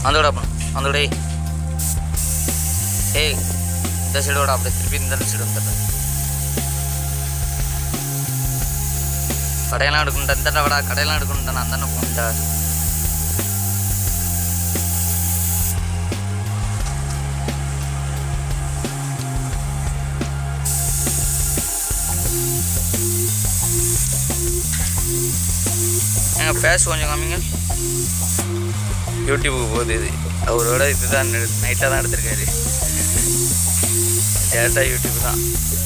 அந்த அப்போ அந்த டேய் ஏய் இந்த சைடோட அப்படியே திருப்பி இந்த சைடு வந்துடுறேன் கடையெல்லாம் எடுக்கணுண்டா இந்த விடா கடையெல்லாம் எடுக்கணுண்டா நான் தானே போகணுண்டா ஏங்க ஃபேஸ் கொஞ்சம் காமிங்க யூடியூபுக்கு போகுது இது அவரோட இதுதான் நைட்டாக தான் எடுத்திருக்காரு டேரெக்டாக யூடியூப் தான்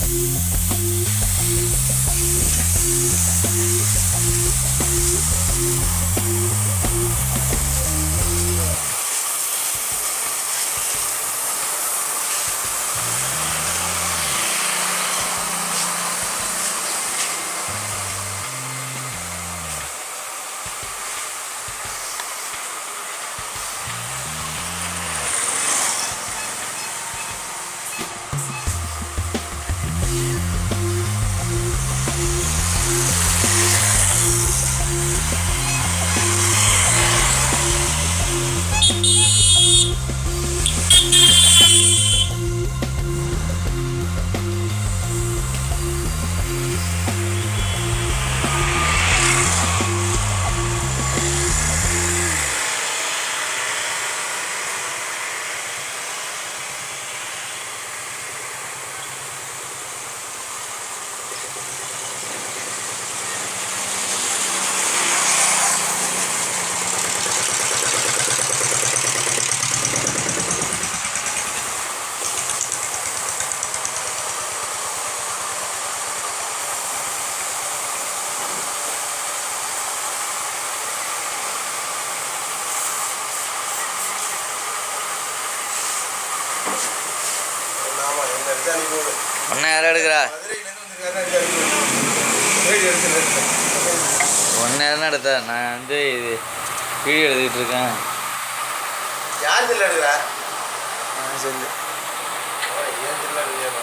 ஆமா என்ன எடுத்து அனுப்பி விடு ஒன்றை யாரும் எடுக்கிறா மதுரையிலேருந்து வந்திருக்காருன்னா எடுத்து அனுப்பி விடு வீடியோ எடுத்து ஒன்று யாரும் எடுத்தா நான் வந்து இது வீடியோ எடுத்துக்கிட்டு இருக்கேன் யார் செல்ல எடுக்கிறா சொல்லு ஏன் செல்ல எடுக்கிறா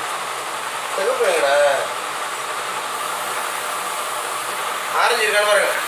சிகப்பு எங்கடா ஆரஞ்சு இருக்கான்னு பாருங்க